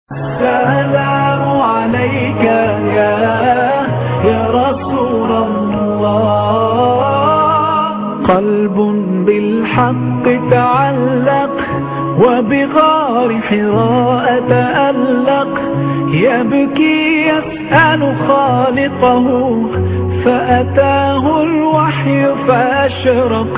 السلام عليك يا يا رسول الله قلب بالحق تعلق وبغار حراء تألق يبكي يسأل خالقه فأتاه الوحي فأشرق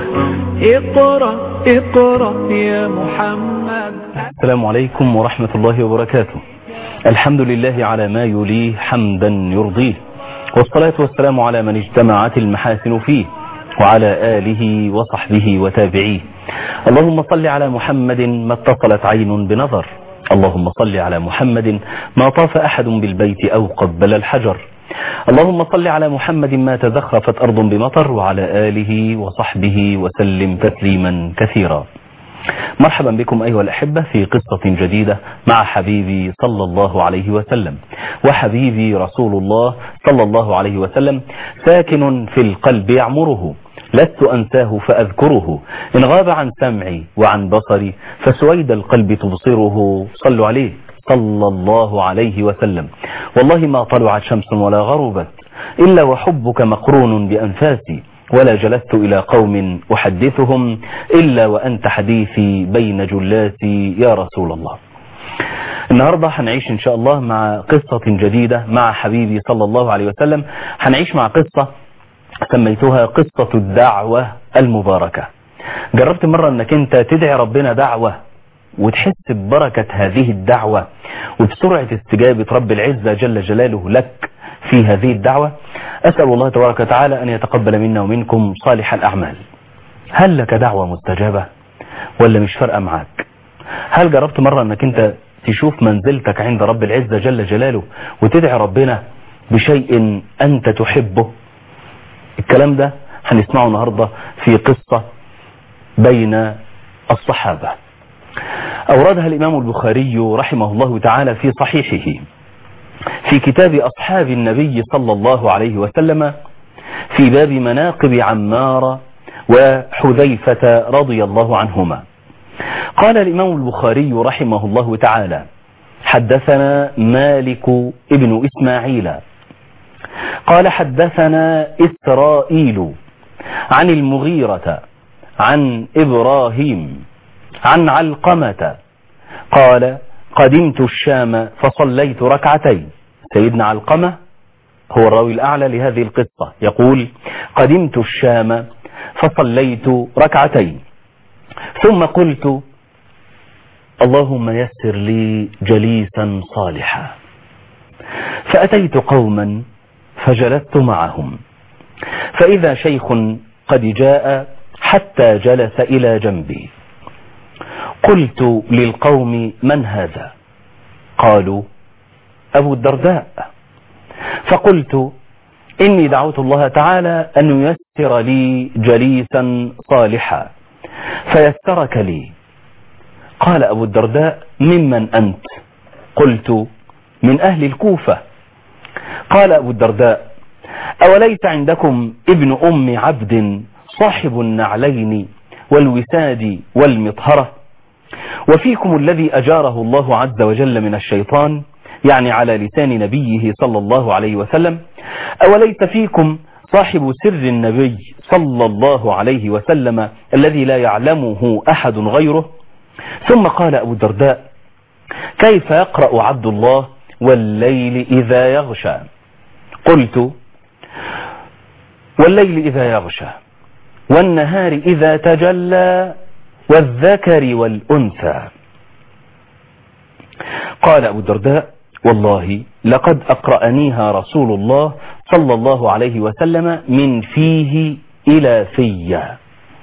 اقرأ اقرأ يا محمد السلام عليكم ورحمة الله وبركاته الحمد لله على ما يليه حمدا يرضيه والصلاة والسلام على من اجتمعت المحاسن فيه وعلى آله وصحبه وتابعيه اللهم صل على محمد ما اتصلت عين بنظر اللهم صل على محمد ما طاف أحد بالبيت أو قبل الحجر اللهم صل على محمد ما تزخرفت أرض بمطر وعلى آله وصحبه وسلم تسليما كثيرا مرحبا بكم أيها الأحبة في قصة جديدة مع حبيبي صلى الله عليه وسلم وحبيبي رسول الله صلى الله عليه وسلم ساكن في القلب يعمره لست أنساه فأذكره إن غاب عن سمعي وعن بصري فسويد القلب تبصره صلوا عليه صلى الله عليه وسلم والله ما طلعت شمس ولا غربت إلا وحبك مقرون بأنفاسي ولا جلست إلى قوم أحدثهم إلا وأنت حديثي بين جلاتي يا رسول الله النهاردة هنعيش إن شاء الله مع قصة جديدة مع حبيبي صلى الله عليه وسلم هنعيش مع قصة سميتها قصة الدعوة المباركة جربت مرة أنك أنت تدعي ربنا دعوة وتحس ببركة هذه الدعوة وبسرعة استجابة رب العزة جل جلاله لك في هذه الدعوة أسأل الله تبارك وتعالى أن يتقبل منا ومنكم صالح الأعمال هل لك دعوة مستجابة ولا مش فارقة معاك هل جربت مرة أنك أنت تشوف منزلتك عند رب العزة جل جلاله وتدعي ربنا بشيء أنت تحبه الكلام ده هنسمعه النهاردة في قصة بين الصحابة أوردها الإمام البخاري رحمه الله تعالى في صحيحه في كتاب أصحاب النبي صلى الله عليه وسلم في باب مناقب عمار وحذيفة رضي الله عنهما قال الإمام البخاري رحمه الله تعالى حدثنا مالك ابن إسماعيل قال حدثنا إسرائيل عن المغيرة عن إبراهيم عن علقمة قال قدمت الشام فصليت ركعتين سيدنا علقمة هو الراوي الأعلى لهذه القصة يقول قدمت الشام فصليت ركعتين ثم قلت اللهم يسر لي جليسا صالحا فأتيت قوما فجلست معهم فإذا شيخ قد جاء حتى جلس إلى جنبي قلت للقوم من هذا قالوا أبو الدرداء فقلت إني دعوت الله تعالى أن ييسر لي جليسا صالحا فيسرك لي قال أبو الدرداء ممن أنت قلت من أهل الكوفة قال أبو الدرداء أوليس عندكم ابن أم عبد صاحب النعلين والوساد والمطهرة وفيكم الذي أجاره الله عز وجل من الشيطان يعني على لسان نبيه صلى الله عليه وسلم أوليس فيكم صاحب سر النبي صلى الله عليه وسلم الذي لا يعلمه أحد غيره ثم قال أبو الدرداء كيف يقرأ عبد الله والليل إذا يغشى قلت والليل إذا يغشى والنهار إذا تجلى والذكر والأنثى قال أبو الدرداء والله لقد أقرأنيها رسول الله صلى الله عليه وسلم من فيه إلى فيا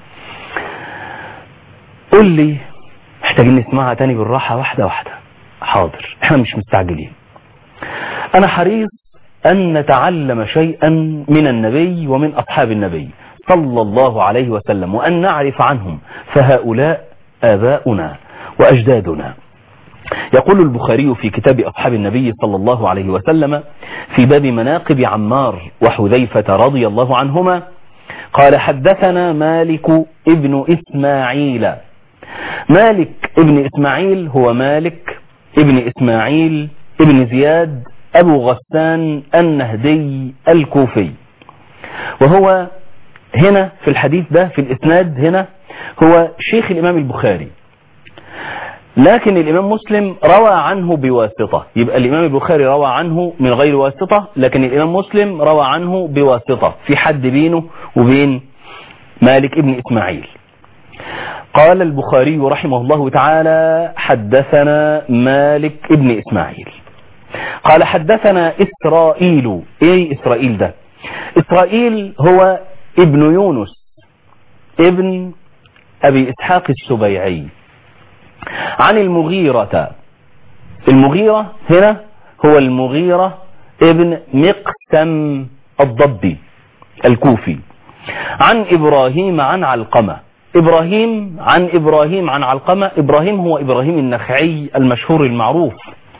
قل لي محتاجين نسمعها تاني بالراحة واحدة واحدة حاضر احنا مش مستعجلين انا حريص ان نتعلم شيئا من النبي ومن اصحاب النبي صلى الله عليه وسلم وان نعرف عنهم فهؤلاء اباؤنا واجدادنا يقول البخاري في كتاب أصحاب النبي صلى الله عليه وسلم في باب مناقب عمار وحذيفة رضي الله عنهما قال حدثنا مالك ابن إسماعيل مالك ابن إسماعيل هو مالك ابن إسماعيل ابن زياد أبو غسان النهدي الكوفي وهو هنا في الحديث ده في الإسناد هنا هو شيخ الإمام البخاري لكن الإمام مسلم روى عنه بواسطة يبقى الإمام البخاري روى عنه من غير واسطة لكن الإمام مسلم روى عنه بواسطة في حد بينه وبين مالك ابن إسماعيل قال البخاري رحمه الله تعالى حدثنا مالك ابن إسماعيل قال حدثنا إسرائيل إيه إسرائيل ده إسرائيل هو ابن يونس ابن أبي إسحاق السبيعي عن المغيرة المغيرة هنا هو المغيرة ابن مقسم الضبي الكوفي عن إبراهيم عن علقمة إبراهيم عن إبراهيم عن علقمة إبراهيم هو إبراهيم النخعي المشهور المعروف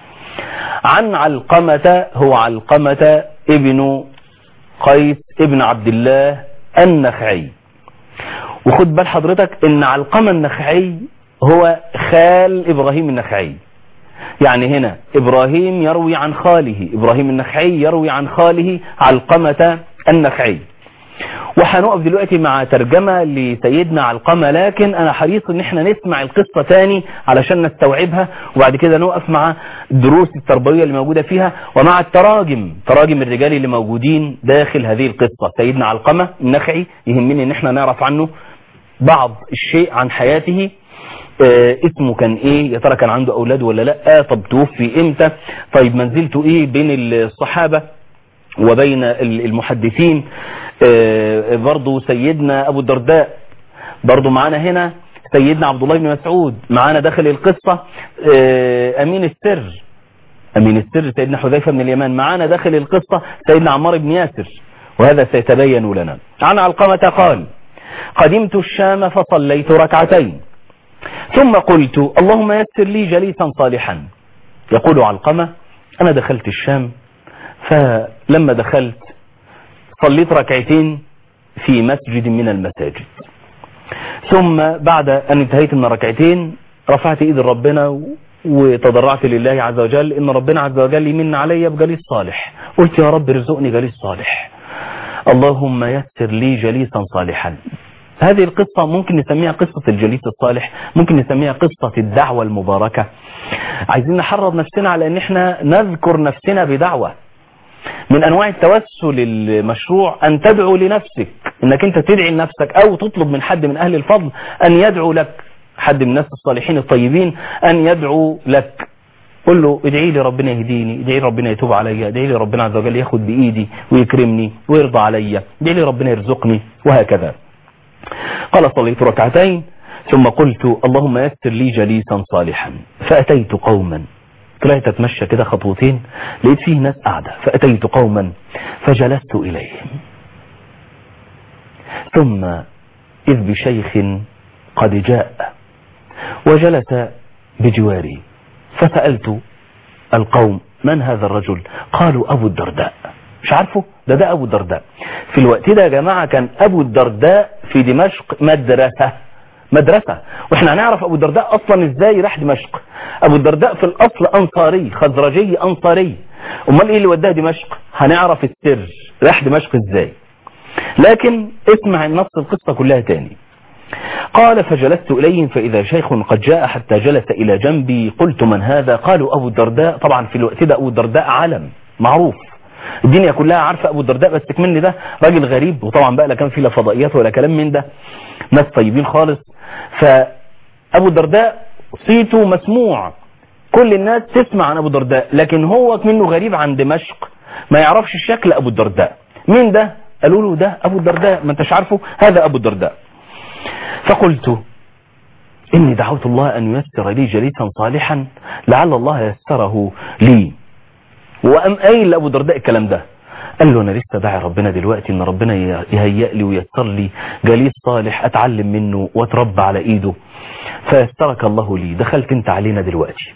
عن علقمة هو علقمة ابن قيس ابن عبد الله النخعي وخد بال حضرتك ان علقمة النخعي هو خال ابراهيم النخعي يعني هنا ابراهيم يروي عن خاله ابراهيم النخعي يروي عن خاله علقمة النخعي وهنقف دلوقتي مع ترجمة لسيدنا علقمة لكن انا حريص ان احنا نسمع القصة تاني علشان نستوعبها وبعد كده نقف مع الدروس التربوية اللي موجودة فيها ومع التراجم تراجم الرجال اللي موجودين داخل هذه القصة سيدنا علقمة النخعي يهمني ان احنا نعرف عنه بعض الشيء عن حياته اه اسمه كان ايه يا ترى كان عنده اولاد ولا لا طب توفي امتى طيب منزلته ايه بين الصحابة وبين المحدثين اه برضو سيدنا ابو الدرداء برضو معانا هنا سيدنا عبد الله بن مسعود معانا داخل القصة اه امين السر امين السر سيدنا حذيفة بن اليمان معانا داخل القصة سيدنا عمار بن ياسر وهذا سيتبين لنا عن علقمة قال قدمت الشام فصليت ركعتين ثم قلت اللهم يسر لي جليسا صالحا يقول علقمة أنا دخلت الشام فلما دخلت صليت ركعتين في مسجد من المساجد ثم بعد أن انتهيت من ركعتين رفعت إيد ربنا وتضرعت لله عز وجل إن ربنا عز وجل يمن علي بجليس صالح قلت يا رب ارزقني جليس صالح اللهم يسر لي جليسا صالحا هذه القصة ممكن نسميها قصة الجليس الصالح ممكن نسميها قصة الدعوة المباركة عايزين نحرض نفسنا على ان احنا نذكر نفسنا بدعوة من انواع التوسل المشروع ان تدعو لنفسك انك انت تدعي لنفسك او تطلب من حد من اهل الفضل ان يدعو لك حد من الناس الصالحين الطيبين ان يدعو لك قل له ادعي لي ربنا يهديني ادعي لي ربنا يتوب عليا ادعي لي ربنا عز وجل ياخد بايدي ويكرمني ويرضى عليا ادعي لي ربنا يرزقني وهكذا قال صليت ركعتين ثم قلت اللهم يسر لي جليسا صالحا فأتيت قوما طلعت اتمشى كده خطوتين لقيت فيه ناس قاعدة فأتيت قوما فجلست إليهم ثم إذ بشيخ قد جاء وجلس بجواري فسألت القوم من هذا الرجل قالوا أبو الدرداء مش عارفه ده ده أبو الدرداء في الوقت ده يا جماعة كان أبو الدرداء في دمشق مدرسة مدرسة واحنا هنعرف أبو الدرداء أصلا إزاي راح دمشق أبو الدرداء في الأصل أنصاري خزرجي أنصاري أمال إيه اللي وداه دمشق هنعرف السر راح دمشق إزاي لكن اسمع النص القصة كلها تاني قال فجلست إليهم فإذا شيخ قد جاء حتى جلس إلى جنبي قلت من هذا قالوا أبو الدرداء طبعا في الوقت ده أبو الدرداء علم معروف الدنيا كلها عارفة أبو الدرداء بس تكملني ده راجل غريب وطبعا بقى لا كان فيه لا فضائيات ولا كلام من ده ناس طيبين خالص فأبو الدرداء صيته مسموع كل الناس تسمع عن أبو الدرداء لكن هو منه غريب عن دمشق ما يعرفش شكل أبو الدرداء مين ده قالوا له ده أبو الدرداء ما انتش عارفه هذا أبو الدرداء فقلت إني دعوت الله أن ييسر لي جليسا صالحا لعل الله يسره لي وأم قايل لأبو درداء الكلام ده قال له أنا لسه داعي ربنا دلوقتي إن ربنا يهيئ لي ويسر لي جليس صالح أتعلم منه واتربى على إيده فيسرك الله لي دخلت انت علينا دلوقتي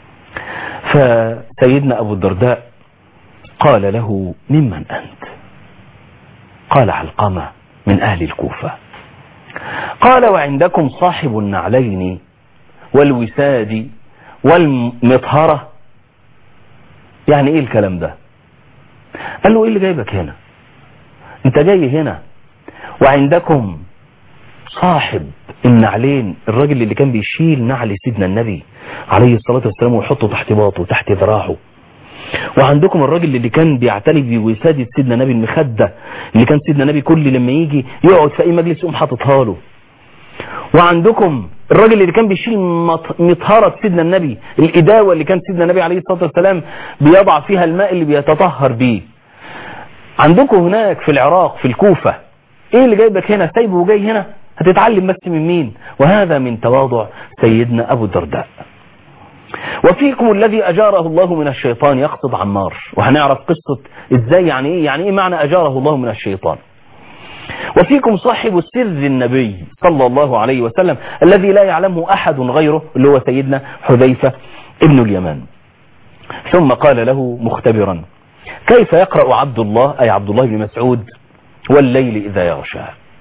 فسيدنا أبو الدرداء قال له ممن أنت قال علقمة من أهل الكوفة قال وعندكم صاحب النعلين والوساد والمطهرة يعني ايه الكلام ده قال له ايه اللي جايبك هنا انت جاي هنا وعندكم صاحب النعلين الراجل اللي كان بيشيل نعل سيدنا النبي عليه الصلاة والسلام ويحطه تحت باطه تحت ذراعه وعندكم الراجل اللي كان بيعتني بوسادة سيدنا النبي المخدة اللي كان سيدنا النبي كل لما يجي يقعد في اي مجلس يقوم حاططها له وعندكم الراجل اللي كان بيشيل مطهرة سيدنا النبي الإداوة اللي كان سيدنا النبي عليه الصلاة والسلام بيضع فيها الماء اللي بيتطهر بيه عندكم هناك في العراق في الكوفة ايه اللي جايبك هنا سايبه وجاي هنا هتتعلم بس من مين وهذا من تواضع سيدنا أبو الدرداء وفيكم الذي أجاره الله من الشيطان يقصد عمار وهنعرف قصة ازاي يعني ايه يعني ايه معنى أجاره الله من الشيطان وفيكم صاحب سر النبي صلى الله عليه وسلم الذي لا يعلمه أحد غيره اللي هو سيدنا حذيفة ابن اليمان ثم قال له مختبرا كيف يقرأ عبد الله أي عبد الله بن مسعود والليل إذا يغشى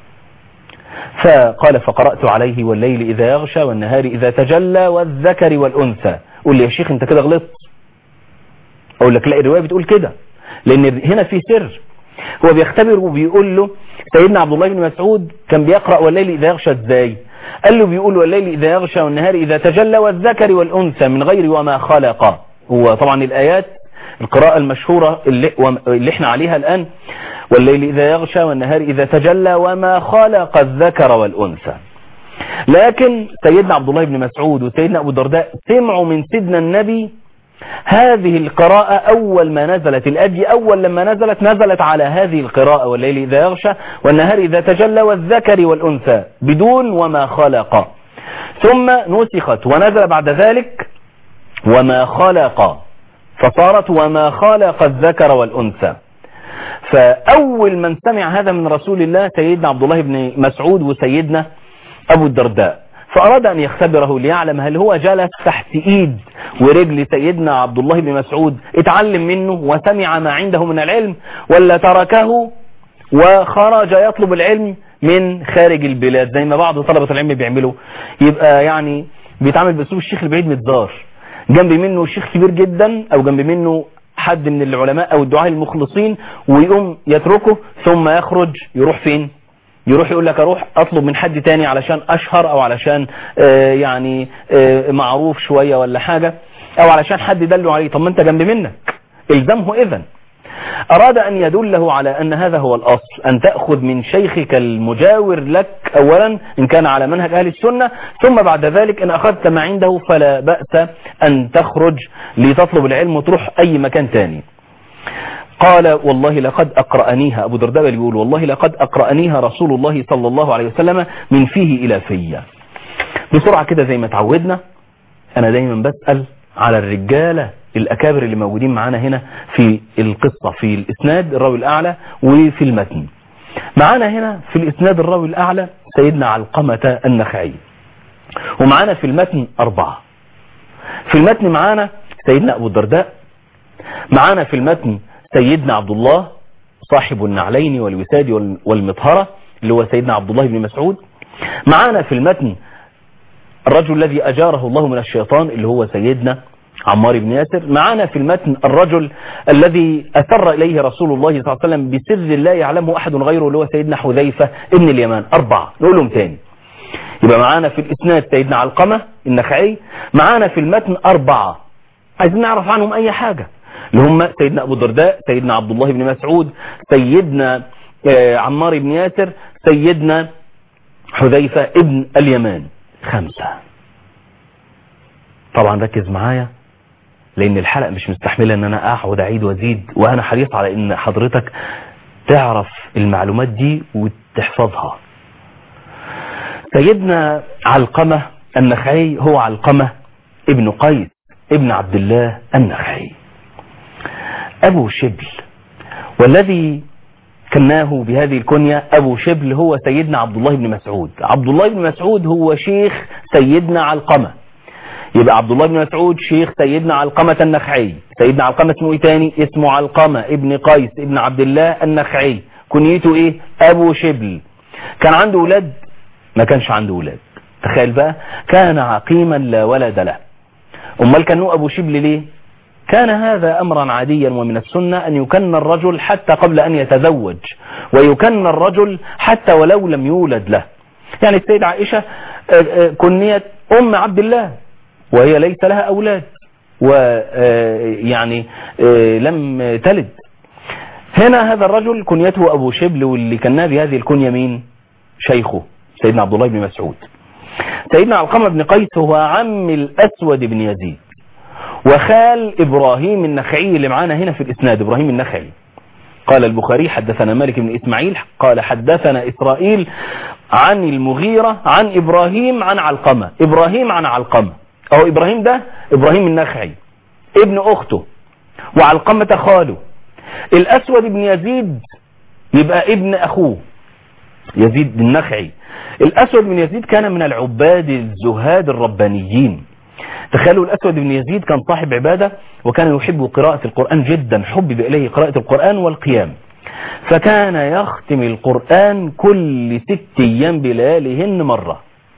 فقال فقرأت عليه والليل إذا يغشى والنهار إذا تجلى والذكر والأنثى قول لي يا شيخ انت كده غلطت اقول لك لا الرواية بتقول كده لان هنا في سر هو بيختبر وبيقول له سيدنا عبد الله بن مسعود كان بيقرأ والليل إذا يغشى ازاي قال له بيقول والليل إذا يغشى والنهار إذا تجلى والذكر والأنثى من غير وما خلق هو طبعا الآيات القراءة المشهورة اللي, اللي احنا عليها الآن والليل إذا يغشى والنهار إذا تجلى وما خلق الذكر والأنثى لكن سيدنا عبد الله بن مسعود وسيدنا أبو الدرداء سمعوا من سيدنا النبي هذه القراءة أول ما نزلت الأجي أول لما نزلت نزلت على هذه القراءة والليل إذا يغشى والنهار إذا تجلى والذكر والأنثى بدون وما خلق ثم نسخت ونزل بعد ذلك وما خلق فصارت وما خلق الذكر والأنثى فأول من سمع هذا من رسول الله سيدنا عبد الله بن مسعود وسيدنا أبو الدرداء فأراد أن يختبره ليعلم هل هو جلس تحت إيد ورجل سيدنا عبد الله بن مسعود اتعلم منه وسمع ما عنده من العلم ولا تركه وخرج يطلب العلم من خارج البلاد زي ما بعض طلبة العلم بيعملوا يبقى يعني بيتعامل باسلوب الشيخ البعيد متدار جنب منه شيخ كبير جدا او جنب منه حد من العلماء او الدعاء المخلصين ويقوم يتركه ثم يخرج يروح فين يروح يقول لك اروح اطلب من حد تاني علشان اشهر او علشان آه يعني آه معروف شوية ولا حاجة او علشان حد دله عليه طب ما انت جنب منك الزمه اذا اراد ان يدله على ان هذا هو الاصل ان تأخذ من شيخك المجاور لك اولا ان كان على منهج اهل السنة ثم بعد ذلك ان اخذت ما عنده فلا بأس ان تخرج لتطلب العلم وتروح اي مكان تاني قال والله لقد أقرأنيها أبو درداء يقول والله لقد أقرأنيها رسول الله صلى الله عليه وسلم من فيه إلى فيا بسرعة كده زي ما تعودنا أنا دايما بسأل على الرجالة الأكابر اللي موجودين معانا هنا في القصة في الإسناد الراوي الأعلى وفي المتن معانا هنا في الإسناد الراوي الأعلى سيدنا علقمة النخعي ومعانا في المتن أربعة في المتن معانا سيدنا أبو الدرداء معانا في المتن سيدنا عبد الله صاحب النعلين والوساد والمطهرة اللي هو سيدنا عبد الله بن مسعود معانا في المتن الرجل الذي أجاره الله من الشيطان اللي هو سيدنا عمار بن ياسر معانا في المتن الرجل الذي أسر إليه رسول الله صلى الله عليه وسلم بسر لا يعلمه أحد غيره اللي هو سيدنا حذيفة ابن اليمان أربعة نقولهم تاني يبقى معانا في الإسناد سيدنا علقمة النخعي معانا في المتن أربعة عايزين نعرف عنهم أي حاجة اللي هم سيدنا أبو الدرداء سيدنا عبد الله بن مسعود سيدنا عمار بن ياسر سيدنا حذيفة ابن اليمان خمسة طبعا ركز معايا لان الحلقة مش مستحملة ان انا اقعد اعيد وازيد وانا حريص على ان حضرتك تعرف المعلومات دي وتحفظها سيدنا علقمة النخعي هو علقمة ابن قيس ابن عبد الله النخعي ابو شبل والذي كناه بهذه الكنية ابو شبل هو سيدنا عبد الله بن مسعود عبد الله بن مسعود هو شيخ سيدنا علقمة يبقى عبد الله بن مسعود شيخ سيدنا علقمة النخعي سيدنا علقمة اسمه ايه تاني اسمه علقمة ابن قيس ابن عبد الله النخعي كنيته ايه ابو شبل كان عنده ولاد ما كانش عنده ولاد تخيل بقى كان عقيما لا ولد له امال كانوا ابو شبل ليه كان هذا امرا عاديا ومن السنة ان يكن الرجل حتى قبل ان يتزوج ويكن الرجل حتى ولو لم يولد له يعني السيدة عائشة كنيت ام عبد الله وهي ليس لها اولاد ويعني لم تلد هنا هذا الرجل كنيته ابو شبل واللي كان بهذه الكنية مين شيخه سيدنا عبد الله بن مسعود سيدنا علقمة بن قيس هو عم الاسود بن يزيد وخال ابراهيم النخعي اللي معانا هنا في الاسناد ابراهيم النخعي قال البخاري حدثنا مالك بن اسماعيل قال حدثنا اسرائيل عن المغيرة عن ابراهيم عن علقمة ابراهيم عن علقمة او ابراهيم ده ابراهيم النخعي ابن اخته وعلقمة خاله الاسود بن يزيد يبقى ابن اخوه يزيد النخعي الاسود بن يزيد كان من العباد الزهاد الربانيين تخيلوا الأسود بن يزيد كان صاحب عبادة وكان يحب قراءة القرآن جدا حبب إليه قراءة القرآن والقيام فكان يختم القرآن كل ست أيام بلياليهن مرة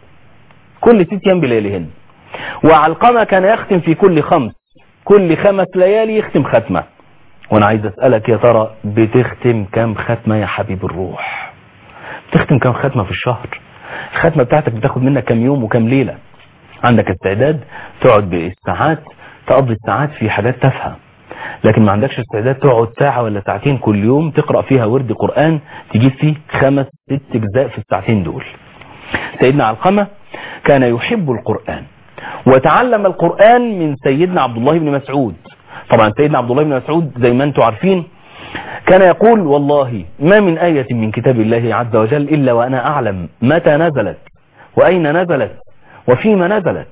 كل ست أيام بلياليهن وعلقمة كان يختم في كل خمس كل خمس ليالي يختم ختمة وانا عايز اسألك يا ترى بتختم كام ختمة يا حبيب الروح بتختم كام ختمة في الشهر الختمة بتاعتك بتاخد منك كام يوم وكام ليلة عندك استعداد تقعد بالساعات تقضي الساعات في حاجات تافهه لكن ما عندكش استعداد تقعد ساعة ولا ساعتين كل يوم تقرأ فيها ورد قرآن تجيب فيه خمس ست اجزاء في الساعتين دول سيدنا علقمة كان يحب القرآن وتعلم القرآن من سيدنا عبد الله بن مسعود طبعا سيدنا عبد الله بن مسعود زي ما انتم عارفين كان يقول والله ما من آية من كتاب الله عز وجل إلا وأنا أعلم متى نزلت وأين نزلت وفيما نزلت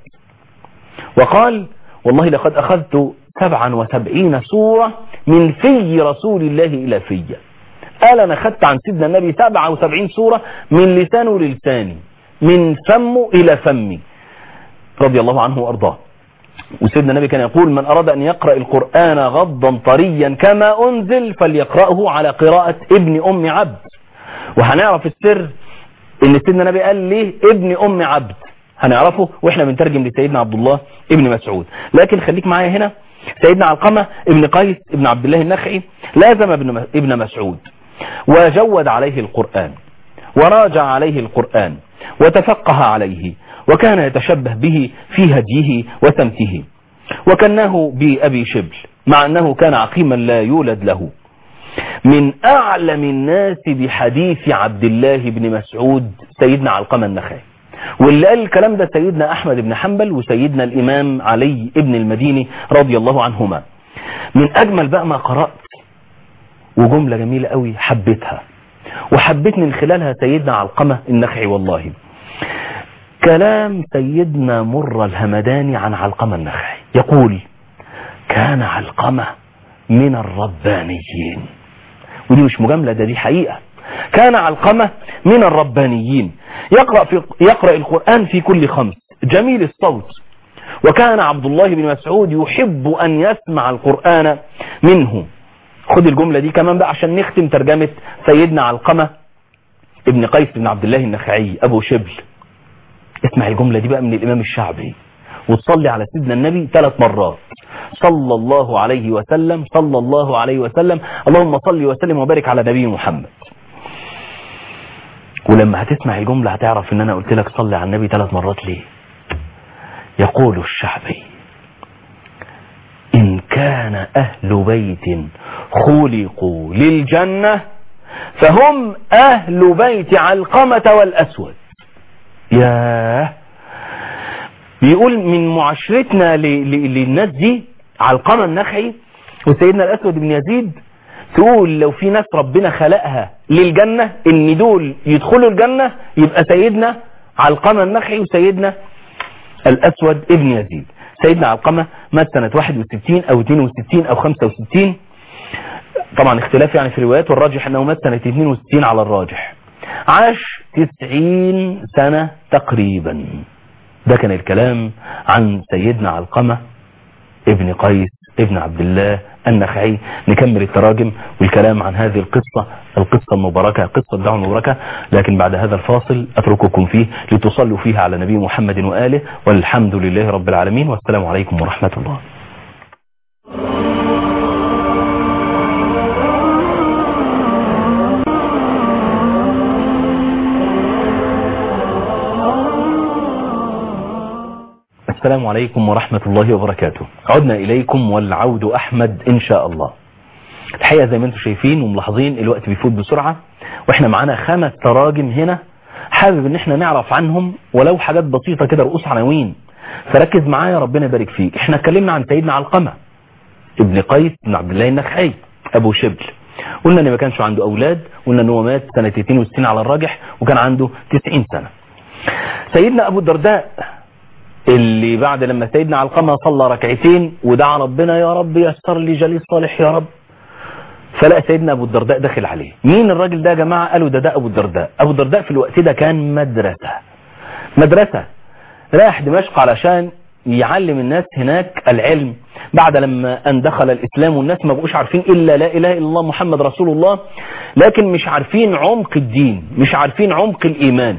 وقال والله لقد أخذت سبعا وسبعين سورة من في رسول الله إلى في قال أنا أخذت عن سيدنا النبي سبعة وسبعين سورة من لسانه للساني من فمه إلى فمي رضي الله عنه وأرضاه وسيدنا النبي كان يقول من أراد أن يقرأ القرآن غضا طريا كما أنزل فليقرأه على قراءة ابن أم عبد وهنعرف السر ان سيدنا النبي قال ليه ابن أم عبد هنعرفه واحنا بنترجم لسيدنا عبد الله ابن مسعود لكن خليك معايا هنا سيدنا علقمة ابن قيس ابن عبد الله النخعي لازم ابن ابن مسعود وجود عليه القرآن وراجع عليه القرآن وتفقه عليه وكان يتشبه به في هديه وسمته وكناه بأبي شبل مع أنه كان عقيما لا يولد له من أعلم الناس بحديث عبد الله بن مسعود سيدنا علقمة النخعي واللي قال الكلام ده سيدنا أحمد بن حنبل وسيدنا الإمام علي ابن المديني رضي الله عنهما من أجمل بقى ما قرأت وجملة جميلة قوي حبيتها وحبيت من خلالها سيدنا علقمة النخعي والله كلام سيدنا مر الهمداني عن علقمة النخعي يقول كان علقمة من الربانيين ودي مش مجاملة ده دي حقيقة كان علقمة من الربانيين يقرأ, في يقرأ القرآن في كل خمس جميل الصوت وكان عبد الله بن مسعود يحب أن يسمع القرآن منه خد الجملة دي كمان بقى عشان نختم ترجمة سيدنا علقمة ابن قيس بن عبد الله النخعي أبو شبل اسمع الجملة دي بقى من الإمام الشعبي وتصلي على سيدنا النبي ثلاث مرات صلى الله عليه وسلم صلى الله عليه وسلم اللهم صل وسلم وبارك على نبي محمد ولما هتسمع الجملة هتعرف ان انا قلت لك صلي على النبي ثلاث مرات ليه يقول الشعبي ان كان اهل بيت خلقوا للجنة فهم اهل بيت علقمة والاسود ياه بيقول من معاشرتنا للناس دي علقمة النخعي وسيدنا الاسود بن يزيد تقول لو في ناس ربنا خلقها للجنة ان دول يدخلوا الجنة يبقى سيدنا علقمة النخعي وسيدنا الاسود ابن يزيد سيدنا علقمة مات سنة 61 او 62 او 65 طبعا اختلاف يعني في الروايات والراجح انه مات سنة 62 على الراجح عاش 90 سنة تقريبا ده كان الكلام عن سيدنا علقمة ابن قيس ابن عبد الله النخعي نكمل التراجم والكلام عن هذه القصة القصة المباركة قصة الدعوة المباركة لكن بعد هذا الفاصل أترككم فيه لتصلوا فيها على نبي محمد وآله والحمد لله رب العالمين والسلام عليكم ورحمة الله السلام عليكم ورحمة الله وبركاته عدنا إليكم والعود أحمد إن شاء الله الحقيقة زي ما انتم شايفين وملاحظين الوقت بيفوت بسرعة واحنا معانا خمس تراجم هنا حابب ان احنا نعرف عنهم ولو حاجات بسيطة كده رؤوس عناوين فركز معايا ربنا يبارك فيك احنا اتكلمنا عن سيدنا علقمة ابن قيس بن عبد الله النخعي ابو شبل قلنا ان ما كانش عنده اولاد قلنا ان هو مات سنة 62 على الراجح وكان عنده 90 سنة سيدنا ابو الدرداء اللي بعد لما سيدنا علقمة صلى ركعتين ودعا ربنا يا رب يسر لي جليس صالح يا رب فلقى سيدنا ابو الدرداء داخل عليه مين الراجل ده يا جماعة قالوا ده ده ابو الدرداء ابو الدرداء في الوقت ده كان مدرسة مدرسة راح دمشق علشان يعلم الناس هناك العلم بعد لما ان دخل الاسلام والناس ما بقوش عارفين الا لا اله الا الله محمد رسول الله لكن مش عارفين عمق الدين مش عارفين عمق الايمان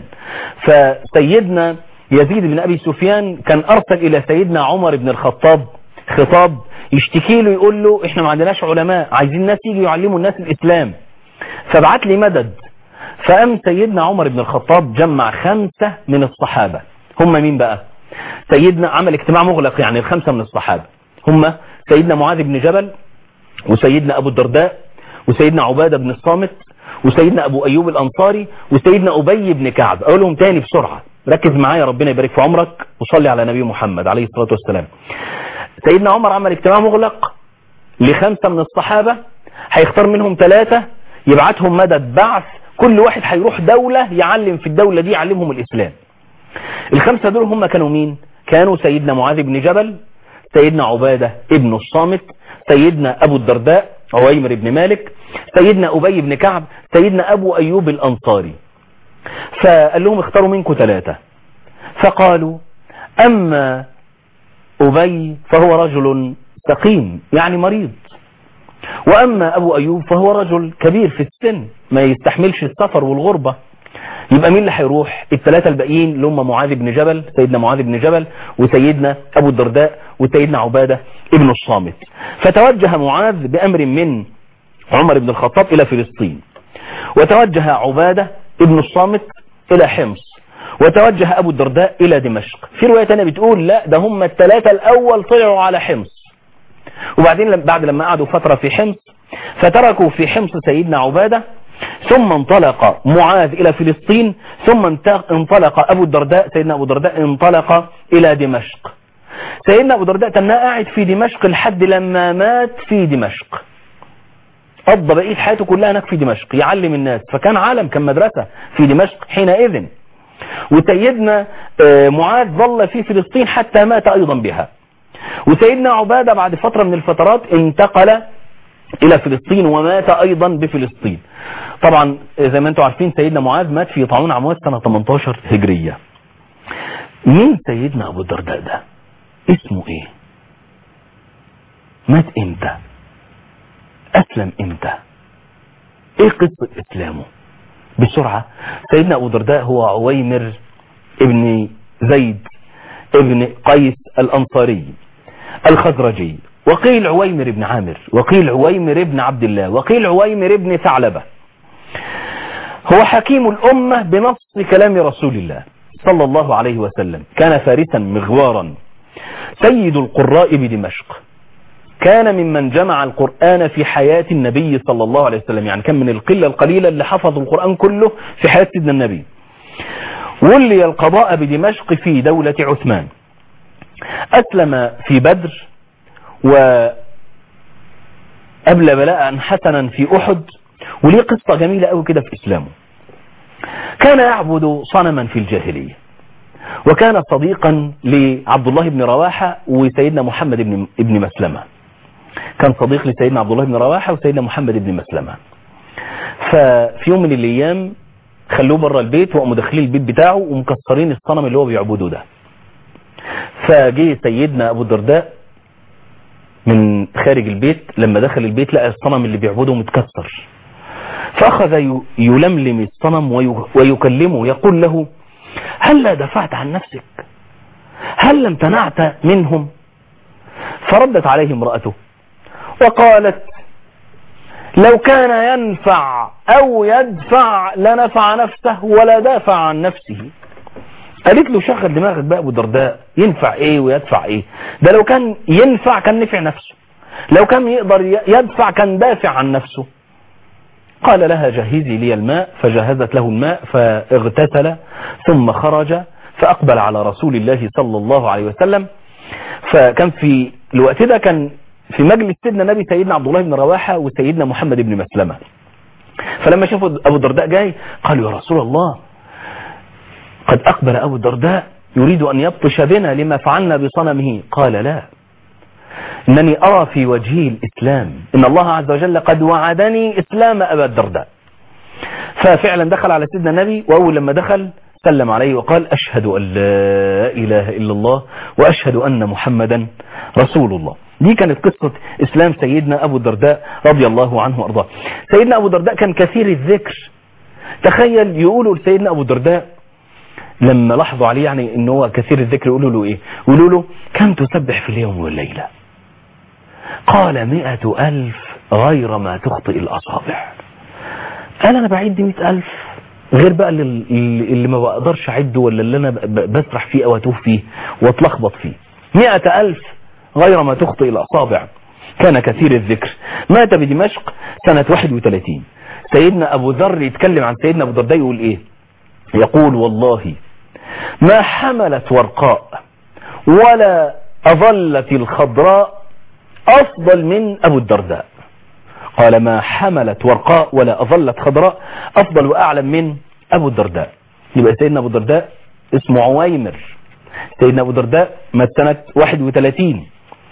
فسيدنا يزيد بن ابي سفيان كان ارسل الى سيدنا عمر بن الخطاب خطاب يشتكي له يقول له احنا ما عندناش علماء عايزين ناس يجوا يعلموا الناس الاسلام فبعت لي مدد فقام سيدنا عمر بن الخطاب جمع خمسة من الصحابة هم مين بقى سيدنا عمل اجتماع مغلق يعني الخمسة من الصحابة هم سيدنا معاذ بن جبل وسيدنا ابو الدرداء وسيدنا عبادة بن الصامت وسيدنا ابو ايوب الانصاري وسيدنا ابي بن كعب اقولهم تاني بسرعة ركز معايا ربنا يبارك في عمرك وصلي على نبي محمد عليه الصلاة والسلام سيدنا عمر عمل اجتماع مغلق لخمسة من الصحابة هيختار منهم ثلاثة يبعتهم مدد بعث كل واحد هيروح دولة يعلم في الدولة دي يعلمهم الإسلام الخمسة دول هم كانوا مين كانوا سيدنا معاذ بن جبل سيدنا عبادة ابن الصامت سيدنا أبو الدرداء عويمر بن مالك سيدنا أبي بن كعب سيدنا أبو أيوب الأنصاري فقال لهم اختاروا منكم ثلاثة فقالوا أما أبي فهو رجل سقيم يعني مريض وأما أبو أيوب فهو رجل كبير في السن ما يستحملش السفر والغربة يبقى مين اللي هيروح الثلاثة الباقيين اللي هم معاذ بن جبل سيدنا معاذ بن جبل وسيدنا أبو الدرداء وسيدنا عبادة ابن الصامت فتوجه معاذ بأمر من عمر بن الخطاب إلى فلسطين وتوجه عبادة ابن الصامت إلى حمص وتوجه أبو الدرداء إلى دمشق في رواية تانية بتقول لا ده هم الثلاثة الأول طلعوا على حمص وبعدين بعد لما قعدوا فترة في حمص فتركوا في حمص سيدنا عبادة ثم انطلق معاذ إلى فلسطين ثم انطلق أبو الدرداء سيدنا أبو الدرداء انطلق إلى دمشق سيدنا أبو الدرداء كان قاعد في دمشق لحد لما مات في دمشق قضى بقية حياته كلها هناك في دمشق يعلم الناس فكان عالم كان مدرسة في دمشق حينئذ وسيدنا معاذ ظل في فلسطين حتى مات أيضا بها وسيدنا عبادة بعد فترة من الفترات انتقل إلى فلسطين ومات أيضا بفلسطين طبعا زي ما انتم عارفين سيدنا معاذ مات في طاعون عموات سنة 18 هجرية مين سيدنا أبو الدرداء ده اسمه ايه مات امتى أسلم امتى ايه قصة إسلامه بسرعة سيدنا أبو درداء هو عويمر ابن زيد ابن قيس الأنصاري الخزرجي وقيل عويمر ابن عامر وقيل عويمر ابن عبد الله وقيل عويمر ابن ثعلبة هو حكيم الأمة بنص كلام رسول الله صلى الله عليه وسلم كان فارسا مغوارا سيد القراء بدمشق كان ممن جمع القرآن في حياة النبي صلى الله عليه وسلم يعني كان من القلة القليلة اللي حفظوا القرآن كله في حياة سيدنا النبي ولي القضاء بدمشق في دولة عثمان أسلم في بدر وأبلى بلاء حسنا في أحد وليه قصة جميلة قوي كده في إسلامه كان يعبد صنما في الجاهلية وكان صديقا لعبد الله بن رواحة وسيدنا محمد بن, بن مسلمة كان صديق لسيدنا عبد الله بن رواحة وسيدنا محمد بن مسلمة ففي يوم من الأيام خلوه بره البيت وقاموا داخلين البيت بتاعه ومكسرين الصنم اللي هو بيعبده ده فجه سيدنا أبو الدرداء من خارج البيت لما دخل البيت لقى الصنم اللي بيعبده متكسر فأخذ ي- يلملم الصنم وي- ويكلمه يقول له هل لا دفعت عن نفسك هل لم تنعت منهم فردت عليه امرأته وقالت لو كان ينفع أو يدفع لنفع نفسه ولا دافع عن نفسه قالت له شغل دماغك بقى ابو درداء ينفع ايه ويدفع ايه ده لو كان ينفع كان نفع نفسه لو كان يقدر ي- يدفع كان دافع عن نفسه قال لها جهزي لي الماء فجهزت له الماء فاغتسل ثم خرج فأقبل على رسول الله صلى الله عليه وسلم فكان في الوقت ده كان في مجلس سيدنا النبي سيدنا عبد الله بن رواحة وسيدنا محمد بن مسلمة فلما شافوا أبو الدرداء جاي قالوا يا رسول الله قد أقبل أبو الدرداء يريد أن يبطش بنا لما فعلنا بصنمه قال لا إنني أرى في وجهه الإسلام إن الله عز وجل قد وعدني إسلام أبا الدرداء ففعلا دخل على سيدنا النبي وأول لما دخل سلم عليه وقال أشهد أن لا إله إلا الله وأشهد أن محمدا رسول الله دي كانت قصة إسلام سيدنا أبو الدرداء رضي الله عنه وأرضاه سيدنا أبو الدرداء كان كثير الذكر تخيل يقولوا لسيدنا أبو الدرداء لما لاحظوا عليه يعني ان هو كثير الذكر يقولوا له ايه يقولوا له كم تسبح في اليوم والليلة قال مئة ألف غير ما تخطئ الأصابع قال أنا بعد مئة ألف غير بقى اللي, اللي ما بقدرش أعده ولا اللي أنا ب- بسرح فيه أو أتوه فيه واتلخبط فيه مئة ألف غير ما تخطئ الأصابع كان كثير الذكر مات بدمشق سنة 31 سيدنا أبو ذر يتكلم عن سيدنا أبو الدرداء يقول إيه يقول والله ما حملت ورقاء ولا أظلت الخضراء أفضل من أبو الدرداء قال ما حملت ورقاء ولا أظلت خضراء أفضل وأعلم من أبو الدرداء يبقى سيدنا أبو الدرداء اسمه عويمر سيدنا أبو الدرداء مات سنة 31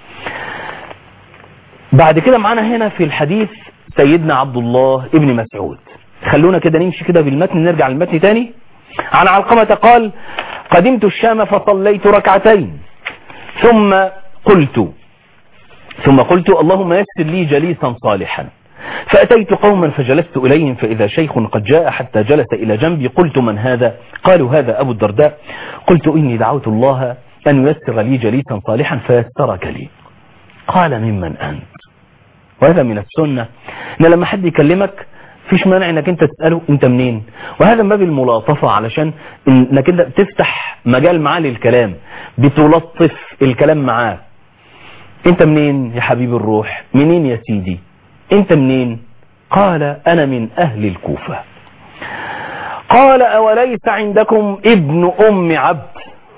بعد كده معانا هنا في الحديث سيدنا عبد الله ابن مسعود خلونا كده نمشي كده بالمتن نرجع للمتن تاني عن علقمة قال قدمت الشام فصليت ركعتين ثم قلت ثم قلت اللهم يسر لي جليسا صالحا فأتيت قوما فجلست إليهم فإذا شيخ قد جاء حتى جلس إلى جنبي قلت من هذا قالوا هذا أبو الدرداء قلت إني دعوت الله أن ييسر لي جليسا صالحا فيسرك لي قال ممن أنت وهذا من السنة ان لما حد يكلمك فيش مانع انك انت تسأله انت منين وهذا من باب الملاطفة علشان انك انت تفتح مجال معاه للكلام بتلطف الكلام معاه انت منين يا حبيب الروح منين يا سيدي انت منين قال انا من اهل الكوفة قال اوليس عندكم ابن ام عبد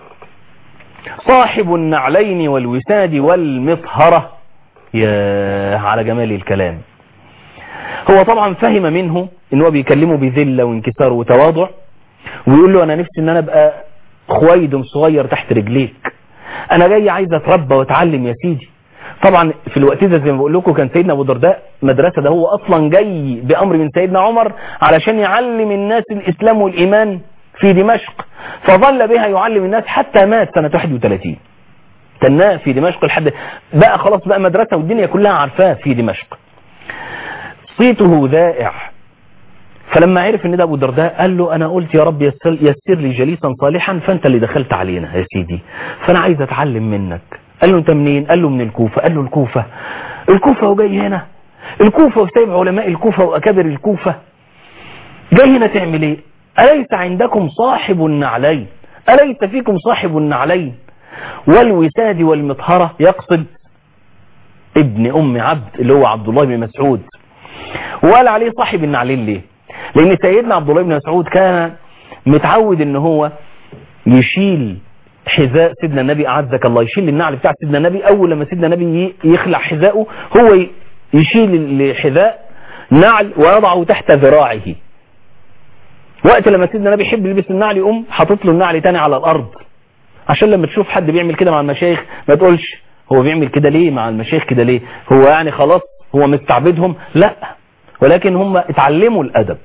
صاحب النعلين والوساد والمطهرة يا على جمال الكلام هو طبعا فهم منه ان هو بيكلمه بذلة وانكسار وتواضع ويقول له انا نفسي ان انا ابقى خويدم صغير تحت رجليك انا جاي عايز اتربى واتعلم يا سيدي طبعا في الوقت ده زي ما بقول لكم كان سيدنا ابو درداء مدرسة ده هو اصلا جاي بامر من سيدنا عمر علشان يعلم الناس الاسلام والايمان في دمشق فظل بها يعلم الناس حتى مات سنة 31 تناه في دمشق لحد بقى خلاص بقى مدرسة والدنيا كلها عارفاه في دمشق صيته ذائع فلما عرف ان ده ابو الدرداء قال له انا قلت يا رب يسر, يسر لي جليسا صالحا فانت اللي دخلت علينا يا سيدي فانا عايز اتعلم منك قال له انت منين قال له من الكوفة قال له الكوفة الكوفة وجاي هنا الكوفة وسايب علماء الكوفة واكابر الكوفة جاي هنا تعمل ايه أليس عندكم صاحب النعلين أليس فيكم صاحب النعلين والوساد والمطهرة يقصد ابن أم عبد اللي هو عبد الله بن مسعود وقال عليه صاحب النعلين ليه لأن سيدنا عبد الله بن مسعود كان متعود ان هو يشيل حذاء سيدنا النبي أعزك الله يشيل النعل بتاع سيدنا النبي أول لما سيدنا النبي يخلع حذاءه هو يشيل الحذاء نعل ويضعه تحت ذراعه وقت لما سيدنا النبي يحب يلبس النعل يقوم حاطط له النعل تاني على الأرض عشان لما تشوف حد بيعمل كده مع المشايخ ما تقولش هو بيعمل كده ليه مع المشايخ كده ليه هو يعني خلاص هو مستعبدهم لا ولكن هم اتعلموا الأدب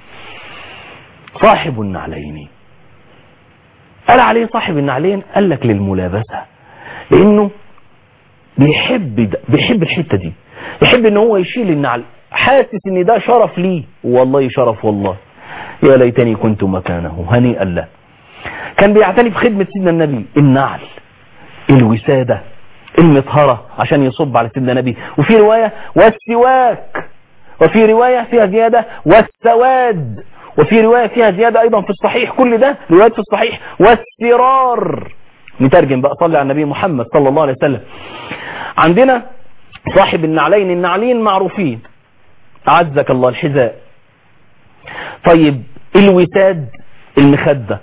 صاحب النعلين قال عليه صاحب النعلين قال لك للملابسة لأنه بيحب ده بيحب الحتة دي يحب ان هو يشيل النعل حاسس ان ده شرف ليه والله شرف والله يا ليتني كنت مكانه هنيئا له كان بيعتني بخدمة سيدنا النبي النعل الوسادة المطهرة عشان يصب على سيدنا النبي وفي رواية والسواك وفي رواية فيها زيادة والسواد وفي رواية فيها زيادة أيضا في الصحيح كل ده روايات في الصحيح والسرار نترجم بقى صلي على النبي محمد صلى الله عليه وسلم عندنا صاحب النعلين النعلين معروفين أعزك الله الحذاء طيب الوساد المخدة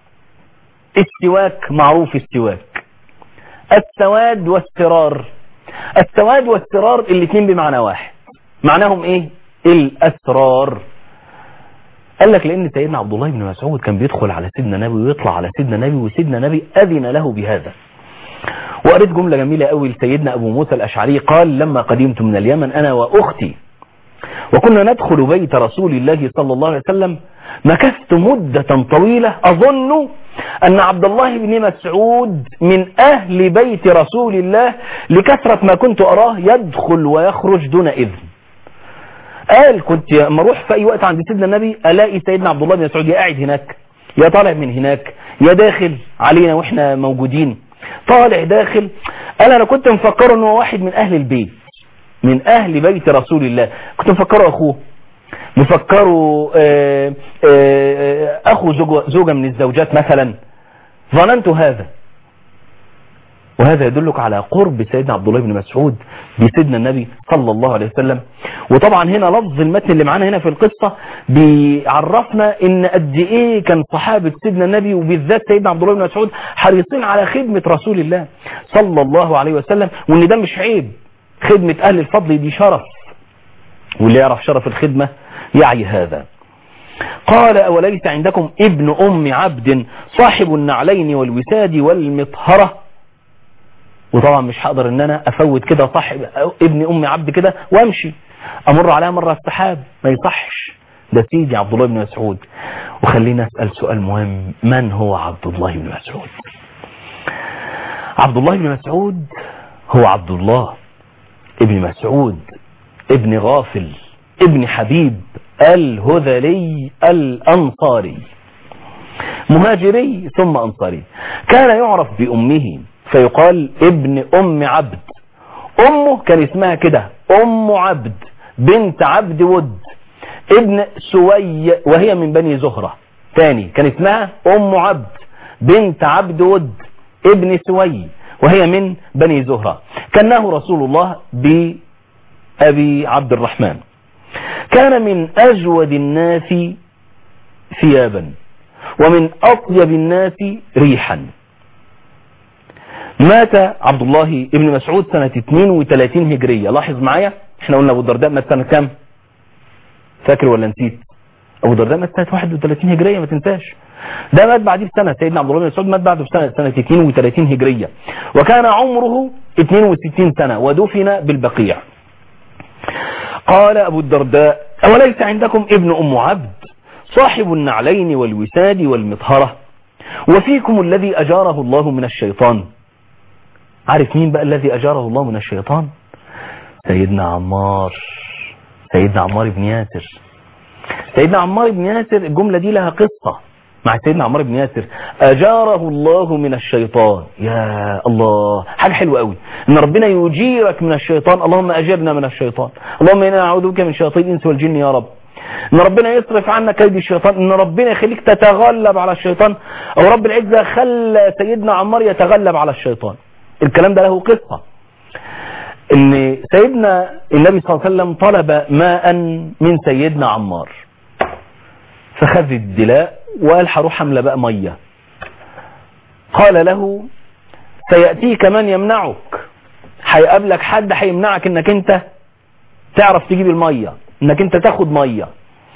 السواك معروف السواك السواد والسرار السواد والسرار الاثنين بمعنى واحد معناهم ايه الاسرار قال لك لان سيدنا عبد الله بن مسعود كان بيدخل على سيدنا نبي ويطلع على سيدنا نبي وسيدنا نبي اذن له بهذا وقريت جملة جميلة قوي لسيدنا ابو موسى الاشعري قال لما قدمت من اليمن انا واختي وكنا ندخل بيت رسول الله صلى الله عليه وسلم مكثت مدة طويلة أظن أن عبد الله بن مسعود من أهل بيت رسول الله لكثرة ما كنت أراه يدخل ويخرج دون إذن قال كنت لما اروح في أي وقت عند سيدنا النبي ألاقي سيدنا عبد الله بن مسعود يا قاعد هناك يا طالع من هناك يا داخل علينا وإحنا موجودين طالع داخل قال أنا كنت مفكره أنه واحد من أهل البيت من أهل بيت رسول الله كنت مفكره أخوه مفكره آآ آآ أخو زوجة من الزوجات مثلا ظننت هذا وهذا يدلك على قرب سيدنا عبد الله بن مسعود بسيدنا النبي صلى الله عليه وسلم وطبعا هنا لفظ المتن اللي معانا هنا في القصة بيعرفنا ان قد ايه كان صحابة سيدنا النبي وبالذات سيدنا عبد الله بن مسعود حريصين على خدمة رسول الله صلى الله عليه وسلم وان ده مش عيب خدمة اهل الفضل دي شرف واللي يعرف شرف الخدمة يعي هذا قال أوليس عندكم ابن أم عبد صاحب النعلين والوساد والمطهرة وطبعا مش هقدر ان انا افوت كده صاحب ابن ام عبد كده وامشي امر عليها مرة السحاب ما يصحش ده سيدي عبد الله بن مسعود وخلينا اسأل سؤال مهم من هو عبد الله بن مسعود عبد الله بن مسعود هو عبد الله ابن مسعود ابن غافل ابن حبيب الهذلي الأنصاري مهاجري ثم أنصاري كان يعرف بأمه فيقال ابن أم عبد أمه كان اسمها كده أم عبد بنت عبد ود ابن سوي وهي من بني زهرة تاني كان اسمها أم عبد بنت عبد ود ابن سوي وهي من بني زهرة كناه رسول الله بأبي عبد الرحمن كان من أجود الناس ثيابا ومن أطيب الناس ريحا مات عبد الله ابن مسعود سنة 32 هجرية لاحظ معايا احنا قلنا ابو الدرداء مات سنة كام فاكر ولا نسيت ابو الدرداء مات سنة 31 هجرية ما تنساش ده مات بعديه بسنة سيدنا عبد الله بن مسعود مات بعده بسنة سنة 32 هجرية وكان عمره 62 سنة ودفن بالبقيع قال أبو الدرداء أوليس عندكم ابن أم عبد صاحب النعلين والوساد والمطهرة وفيكم الذي أجاره الله من الشيطان عارف مين بقى الذي أجاره الله من الشيطان سيدنا عمار سيدنا عمار بن ياسر سيدنا عمار بن ياسر الجملة دي لها قصة مع سيدنا عمار بن ياسر أجاره الله من الشيطان يا الله حاجة حلوة قوي إن ربنا يجيرك من الشيطان اللهم أجرنا من الشيطان اللهم إنا نعوذ بك من شياطين الإنس والجن يا رب إن ربنا يصرف عنك كيد الشيطان إن ربنا يخليك تتغلب على الشيطان أو رب العزة خلى سيدنا عمار يتغلب على الشيطان الكلام ده له قصة إن سيدنا النبي صلى الله عليه وسلم طلب ماء من سيدنا عمار فخذ الدلاء وقال هروح حملة بقى مية قال له سيأتيك من يمنعك هيقابلك حد هيمنعك انك انت تعرف تجيب المية انك انت تاخد مية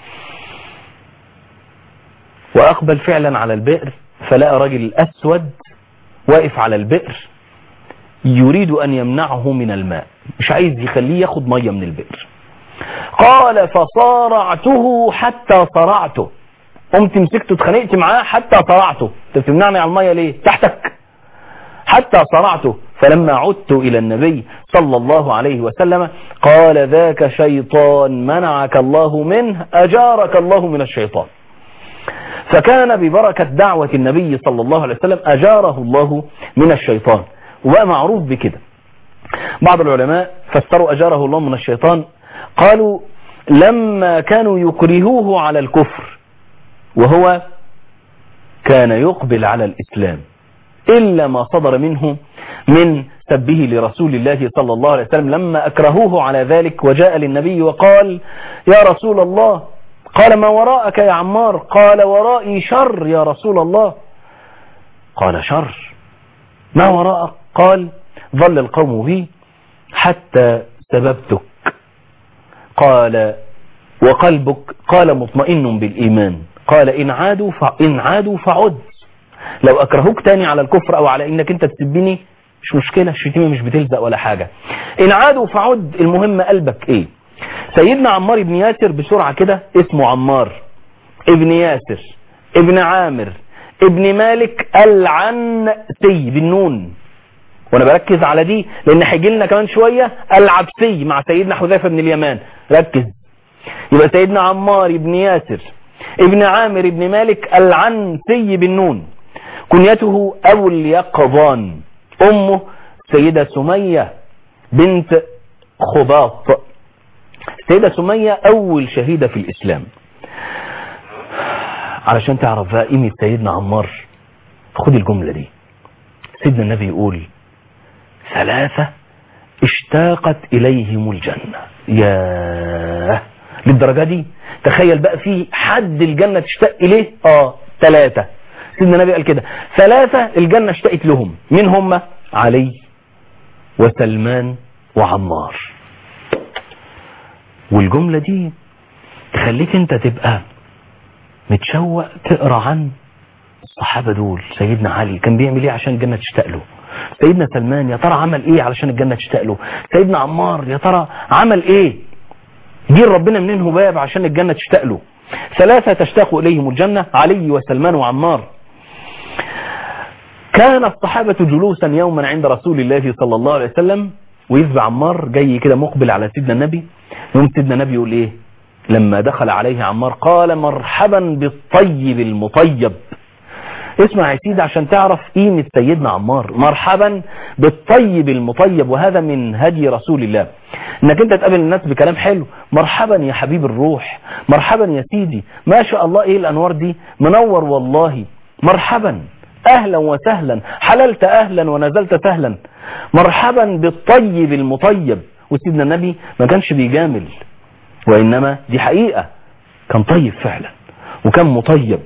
واقبل فعلا على البئر فلقى راجل اسود واقف على البئر يريد ان يمنعه من الماء مش عايز يخليه ياخد مية من البئر قال فصارعته حتى صرعته قمت مسكته اتخانقت معاه حتى صرعته انت بتمنعني على الميه ليه تحتك حتى صرعته فلما عدت إلى النبي صلى الله عليه وسلم قال ذاك شيطان منعك الله منه أجارك الله من الشيطان فكان ببركة دعوة النبي صلى الله عليه وسلم أجاره الله من الشيطان وبقى معروف بكده بعض العلماء فسروا أجاره الله من الشيطان قالوا لما كانوا يكرهوه على الكفر وهو كان يقبل على الإسلام إلا ما صدر منه من سبه لرسول الله صلى الله عليه وسلم لما أكرهوه على ذلك وجاء للنبي وقال يا رسول الله قال ما وراءك يا عمار قال ورائي شر يا رسول الله قال شر ما وراءك قال ظل القوم بي حتى سببتك قال وقلبك قال مطمئن بالإيمان قال إن عادوا فإن عادوا فعد لو أكرهوك تاني على الكفر أو على إنك أنت تسبني مش مشكلة الشتيمة مش بتلزق ولا حاجة إن عادوا فعد المهم قلبك إيه سيدنا عمار بن ياسر بسرعة كده اسمه عمار ابن ياسر ابن عامر ابن مالك العنسي بالنون وانا بركز على دي لان هيجي لنا كمان شوية العبسي مع سيدنا حذيفة بن اليمان ركز يبقى سيدنا عمار بن ياسر ابن عامر ابن مالك العنسي بالنون كنيته ابو اليقظان امه سيدة سمية بنت خباط سيدة سمية اول شهيدة في الاسلام علشان تعرف بقى قيمة سيدنا عمار خد الجملة دي سيدنا النبي يقول ثلاثة اشتاقت إليهم الجنة يا للدرجة دي تخيل بقى في حد الجنة تشتاق إليه اه ثلاثة سيدنا النبي قال كده ثلاثة الجنة اشتقت لهم مين هم علي وسلمان وعمار والجملة دي تخليك انت تبقى متشوق تقرا عن الصحابة دول سيدنا علي كان بيعمل ايه عشان الجنة تشتاق له سيدنا سلمان يا ترى عمل ايه علشان الجنة تشتاق له سيدنا عمار يا ترى عمل ايه دين ربنا منين باب عشان الجنة تشتاق له ثلاثة تشتاق إليهم الجنة علي وسلمان وعمار كان الصحابة جلوسا يوما عند رسول الله صلى الله عليه وسلم ويذبع عمار جاي كده مقبل على سيدنا النبي يوم سيدنا النبي يقول ايه لما دخل عليه عمار قال مرحبا بالطيب المطيب اسمع يا سيدي عشان تعرف قيمة سيدنا عمار مرحبا بالطيب المطيب وهذا من هدي رسول الله انك انت تقابل الناس بكلام حلو مرحبا يا حبيب الروح مرحبا يا سيدي ما شاء الله ايه الانوار دي منور والله مرحبا اهلا وسهلا حللت اهلا ونزلت سهلا مرحبا بالطيب المطيب وسيدنا النبي ما كانش بيجامل وانما دي حقيقة كان طيب فعلا وكان مطيب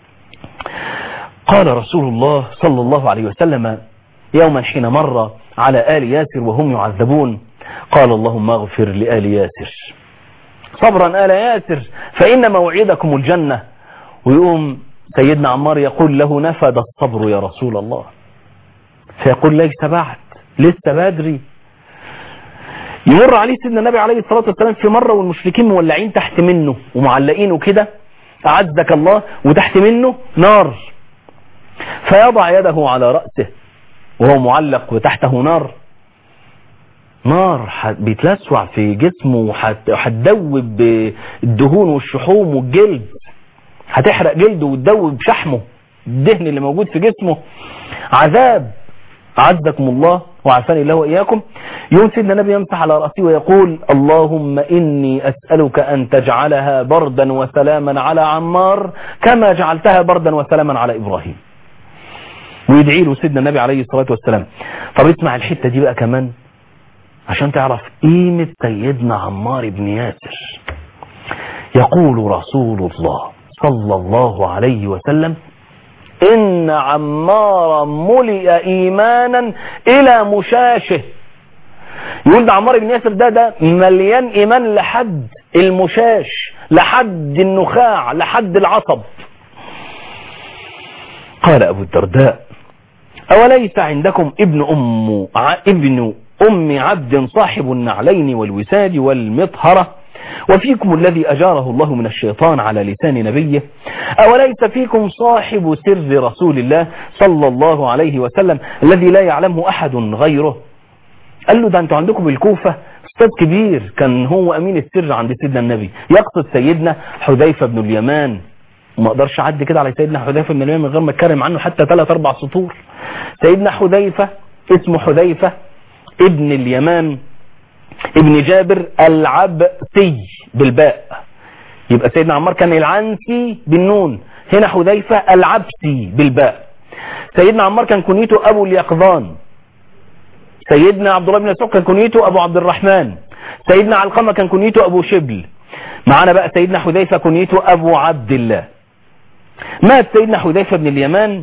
قال رسول الله صلى الله عليه وسلم يوما حين مر على آل ياسر وهم يعذبون قال اللهم اغفر لآل ياسر صبرا آل ياسر فإن موعدكم الجنة ويقوم سيدنا عمار يقول له نفد الصبر يا رسول الله فيقول ليس بعد لسه بدري يمر عليه سيدنا النبي عليه الصلاة والسلام في مرة والمشركين مولعين تحت منه ومعلقينه كده أعزك الله وتحت منه نار فيضع يده على رأسه وهو معلق وتحته نار نار بيتلسع في جسمه وهتدوب بالدهون والشحوم والجلد هتحرق جلده وتدوب شحمه الدهن اللي موجود في جسمه عذاب أعزكم الله وعافاني الله وإياكم يوم سيدنا النبي يمسح على رأسه ويقول اللهم إني أسألك أن تجعلها بردا وسلاما على عمار كما جعلتها بردا وسلاما على إبراهيم ويدعي له سيدنا النبي عليه الصلاة والسلام طب اسمع الحتة دي بقى كمان عشان تعرف قيمة سيدنا عمار بن ياسر يقول رسول الله صلى الله عليه وسلم إن عمار ملئ إيمانا إلى مشاشه يقول ده عمار بن ياسر ده ده مليان إيمان لحد المشاش لحد النخاع لحد العصب قال أبو الدرداء أوليس عندكم ابن أم ابن أم عبد صاحب النعلين والوساد والمطهرة وفيكم الذي أجاره الله من الشيطان على لسان نبيه أوليس فيكم صاحب سر رسول الله صلى الله عليه وسلم الذي لا يعلمه أحد غيره قال له ده أنتوا عندكم الكوفة استاذ كبير كان هو أمين السر عند سيدنا النبي يقصد سيدنا حذيفة بن اليمان وما اقدرش اعدي كده على سيدنا حذيفة بن اليمان من غير ما اتكلم عنه حتى ثلاث اربع سطور سيدنا حذيفة اسمه حذيفة ابن اليمان ابن جابر العبسي بالباء يبقى سيدنا عمار كان العنسي بالنون هنا حذيفة العبسي بالباء سيدنا عمار كان كنيته ابو اليقظان سيدنا عبد الله بن مسعود كان كنيته ابو عبد الرحمن سيدنا علقمة كان كنيته ابو شبل معانا بقى سيدنا حذيفة كنيته ابو عبد الله مات سيدنا حذيفة بن اليمان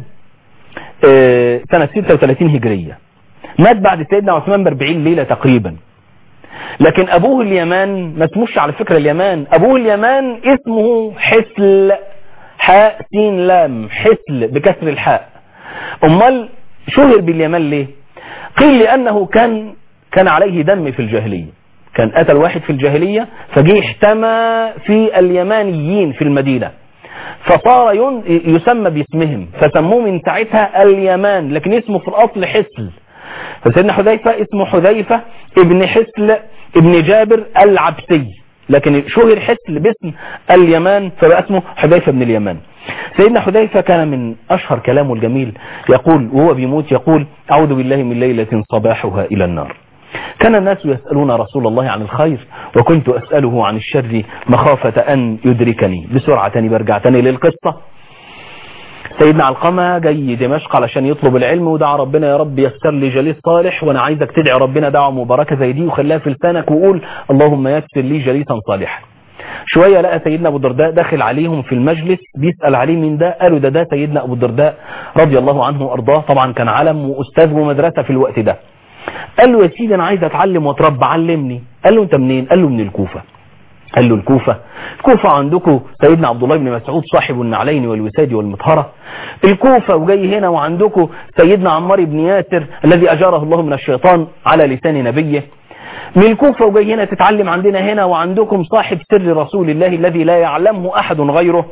آه، سنة 36 هجرية مات بعد سيدنا عثمان ب 40 ليلة تقريبا لكن ابوه اليمان ما اسموش على فكرة اليمان ابوه اليمان اسمه حسل حاء سين لام حسل بكسر الحاء امال شهر باليمان ليه قيل لانه كان كان عليه دم في الجاهلية كان قتل واحد في الجاهلية فجه احتمى في اليمانيين في المدينة فصار ين- يسمى باسمهم فسموه من ساعتها اليمان لكن اسمه في الاصل حسل فسيدنا حذيفة اسمه حذيفة ابن حسل ابن جابر العبسي لكن شهر حسل باسم اليمان فبقى اسمه حذيفة بن اليمان سيدنا حذيفة كان من أشهر كلامه الجميل يقول وهو بيموت يقول أعوذ بالله من ليلة صباحها إلى النار كان الناس يسألون رسول الله عن الخير وكنت أسأله عن الشر مخافة أن يدركني بسرعة تاني برجع تاني للقصة سيدنا علقمة جاي دمشق علشان يطلب العلم ودعا ربنا يا رب يسر لي جليس صالح وانا عايزك تدعي ربنا دعوة مباركة زي دي وخليها في لسانك وقول اللهم يسر لي جليسا صالحا شوية لقى سيدنا ابو الدرداء داخل عليهم في المجلس بيسأل عليه مين ده قالوا ده ده سيدنا ابو الدرداء رضي الله عنه وارضاه طبعا كان علم واستاذ ومدرسة في الوقت ده قال له يا سيدي انا عايز اتعلم واتربى علمني قال له انت منين قال له من الكوفة قال له الكوفة الكوفة عندكم سيدنا عبد الله بن مسعود صاحب النعلين والوساد والمطهرة الكوفة وجاي هنا وعندكم سيدنا عمار بن ياسر الذي أجاره الله من الشيطان على لسان نبيه من الكوفة وجاي هنا تتعلم عندنا هنا وعندكم صاحب سر رسول الله الذي لا يعلمه أحد غيره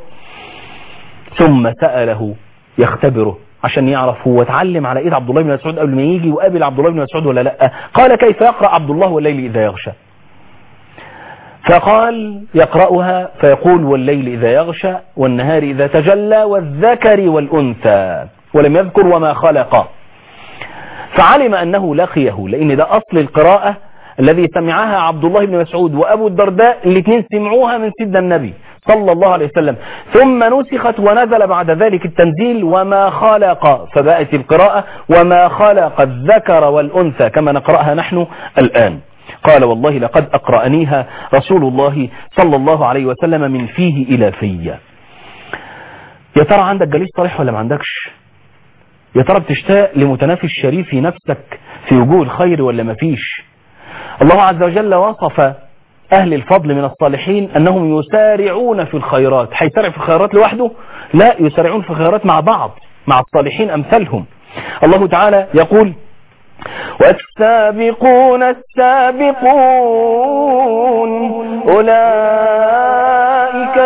ثم سأله يختبره عشان يعرف هو اتعلم على ايد عبد الله بن مسعود قبل ما يجي وقابل عبد الله بن مسعود ولا لا قال كيف يقرأ عبد الله والليل إذا يغشى فقال يقرأها فيقول والليل إذا يغشى والنهار إذا تجلى والذكر والأنثى ولم يذكر وما خلق فعلم أنه لقيه لأن ده أصل القراءة الذي سمعها عبد الله بن مسعود وأبو الدرداء الاثنين سمعوها من سيدنا النبي صلى الله عليه وسلم ثم نسخت ونزل بعد ذلك التنزيل وما خلق فبقت القراءة وما خلق الذكر والأنثى كما نقرأها نحن الآن قال والله لقد أقرأنيها رسول الله صلى الله عليه وسلم من فيه إلى في يا ترى عندك جليس صالح ولا ما عندكش يا ترى بتشتاق لمتنافي الشريف في نفسك في وجوه الخير ولا ما فيش الله عز وجل وصف أهل الفضل من الصالحين أنهم يسارعون في الخيرات هيسارع في الخيرات لوحده لا يسارعون في الخيرات مع بعض مع الصالحين أمثالهم الله تعالى يقول والسابقون السابقون أولئك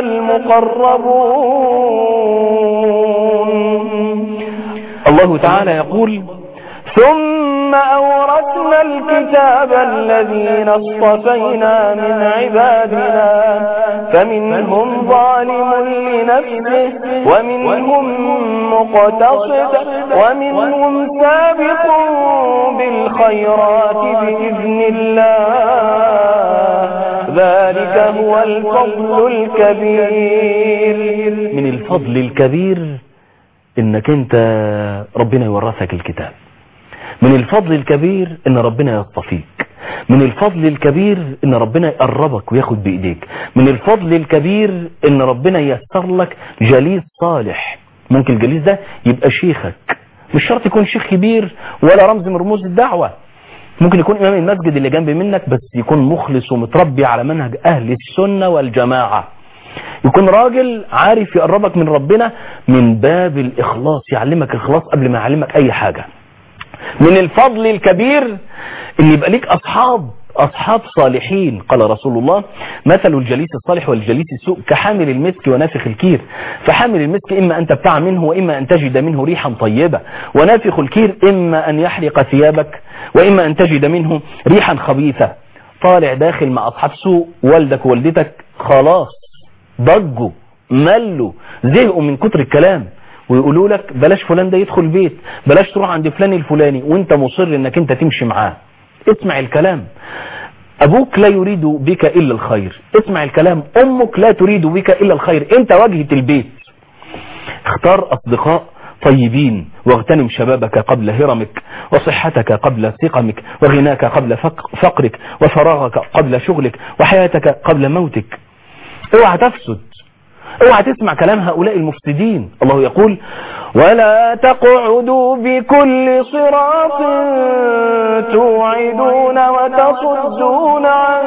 المقربون الله تعالى يقول ثم أورثنا الكتاب الذين اصطفينا من عبادنا فمنهم ظالم لنفسه ومنهم مقتصد ومنهم سابق بالخيرات بإذن الله ذلك هو الفضل الكبير من الفضل الكبير انك انت ربنا يورثك الكتاب من الفضل الكبير ان ربنا يصطفيك من الفضل الكبير ان ربنا يقربك وياخد بايديك من الفضل الكبير ان ربنا ييسر لك جليس صالح ممكن الجليس ده يبقى شيخك مش شرط يكون شيخ كبير ولا رمز من رموز الدعوة ممكن يكون امام المسجد اللي جنب منك بس يكون مخلص ومتربي على منهج اهل السنة والجماعة يكون راجل عارف يقربك من ربنا من باب الاخلاص يعلمك الاخلاص قبل ما يعلمك اي حاجة من الفضل الكبير ان يبقى ليك اصحاب أصحاب صالحين قال رسول الله مثل الجليس الصالح والجليس السوء كحامل المسك ونافخ الكير فحامل المسك إما أن تبتع منه وإما أن تجد منه ريحا طيبة ونافخ الكير إما أن يحرق ثيابك وإما أن تجد منه ريحا خبيثة طالع داخل مع أصحاب سوء والدك ووالدتك خلاص ضجوا ملوا زهقوا من كتر الكلام ويقولوا لك بلاش فلان ده يدخل البيت بلاش تروح عند فلان الفلاني وانت مصر انك انت تمشي معاه اسمع الكلام ابوك لا يريد بك الا الخير اسمع الكلام امك لا تريد بك الا الخير انت واجهة البيت اختار اصدقاء طيبين واغتنم شبابك قبل هرمك وصحتك قبل سقمك وغناك قبل فقرك وفراغك قبل شغلك وحياتك قبل موتك اوعى تفسد اوعى تسمع كلام هؤلاء المفسدين الله يقول ولا تقعدوا بكل صراط توعدون وتصدون عن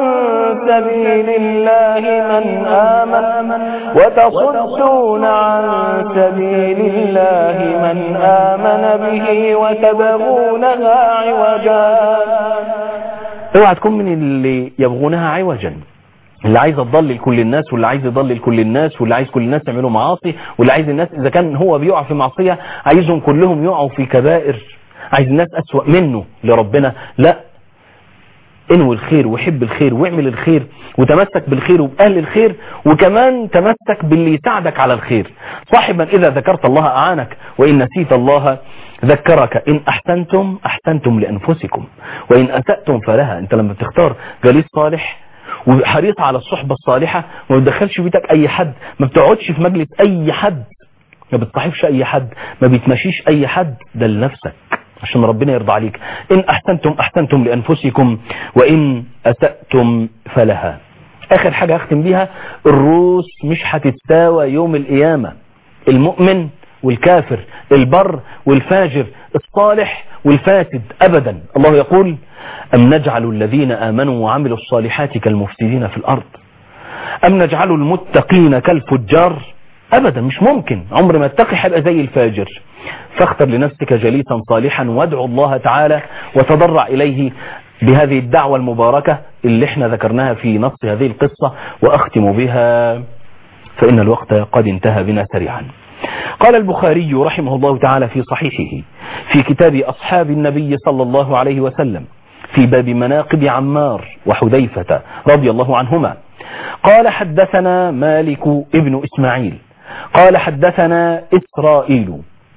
سبيل الله من آمن وتصدون عن سبيل الله من آمن به وتبغونها عوجا اوعى تكون من اللي يبغونها عوجا اللي عايز تضلل كل الناس واللي عايز يضلل كل الناس واللي عايز كل الناس يعملوا معاصي واللي عايز الناس اذا كان هو بيقع في معصية عايزهم كلهم يقعوا في كبائر عايز الناس اسوأ منه لربنا لا انوي الخير وحب الخير واعمل الخير وتمسك بالخير وبأهل الخير وكمان تمسك باللي يساعدك على الخير صاحبا إذا ذكرت الله أعانك وإن نسيت الله ذكرك إن أحسنتم أحسنتم لأنفسكم وإن أسأتم فلها أنت لما بتختار جليس صالح وحريص على الصحبة الصالحة وما بتدخلش بيتك اي حد ما بتقعدش في مجلس اي حد ما بتصاحبش اي حد ما بتمشيش اي حد ده لنفسك عشان ربنا يرضى عليك ان احسنتم احسنتم لانفسكم وان اسأتم فلها اخر حاجة اختم بيها الروس مش هتتساوى يوم القيامة المؤمن والكافر البر والفاجر الصالح والفاسد ابدا الله يقول أم نجعل الذين آمنوا وعملوا الصالحات كالمفسدين في الأرض أم نجعل المتقين كالفجار أبدا مش ممكن عمر ما اتقي هيبقى زي الفاجر فاختر لنفسك جليسا صالحا وادعو الله تعالى وتضرع إليه بهذه الدعوة المباركة اللي احنا ذكرناها في نص هذه القصة وأختم بها فإن الوقت قد انتهى بنا سريعا قال البخاري رحمه الله تعالى في صحيحه في كتاب أصحاب النبي صلى الله عليه وسلم في باب مناقب عمار وحذيفة رضي الله عنهما قال حدثنا مالك ابن إسماعيل قال حدثنا إسرائيل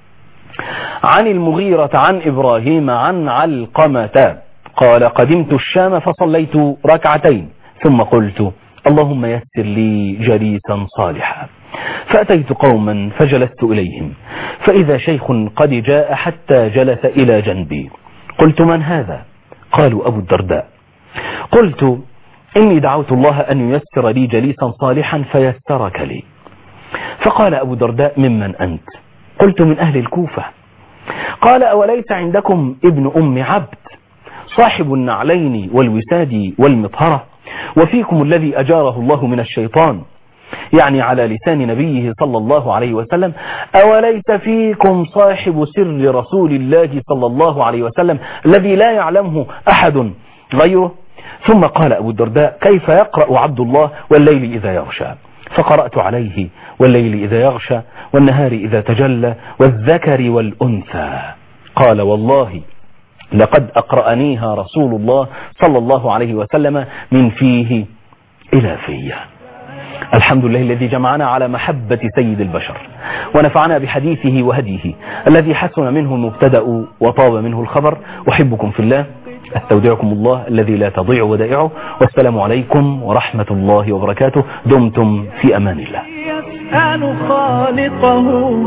عن المغيرة عن إبراهيم عن علقمة قال قدمت الشام فصليت ركعتين ثم قلت اللهم يسر لي جليسا صالحا فأتيت قوما فجلست إليهم فإذا شيخ قد جاء حتى جلس إلى جنبي قلت من هذا قالوا أبو الدرداء قلت إني دعوت الله أن ييسر لي جليسا صالحا فيسرك لي فقال أبو الدرداء ممن أنت قلت من أهل الكوفة قال أوليس عندكم ابن أم عبد صاحب النعلين والوساد والمطهرة وفيكم الذي أجاره الله من الشيطان يعني على لسان نبيه صلى الله عليه وسلم أوليس فيكم صاحب سر رسول الله صلى الله عليه وسلم الذي لا يعلمه أحد غيره ثم قال أبو الدرداء كيف يقرأ عبد الله والليل إذا يغشى فقرأت عليه والليل إذا يغشى والنهار إذا تجلى والذكر والأنثى قال والله لقد أقرأنيها رسول الله صلى الله عليه وسلم من فيه إلى فيه الحمد لله الذي جمعنا على محبة سيد البشر ونفعنا بحديثه وهديه الذي حسن منه المبتدأ وطاب منه الخبر أحبكم في الله استودعكم الله الذي لا تضيع ودائعه والسلام عليكم ورحمة الله وبركاته دمتم في أمان الله يسأل خالقه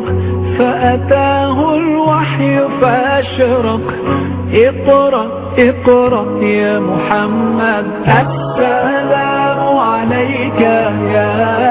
فأتاه الوحي فأشرق اقرأ اقرأ يا محمد السلام عليك يا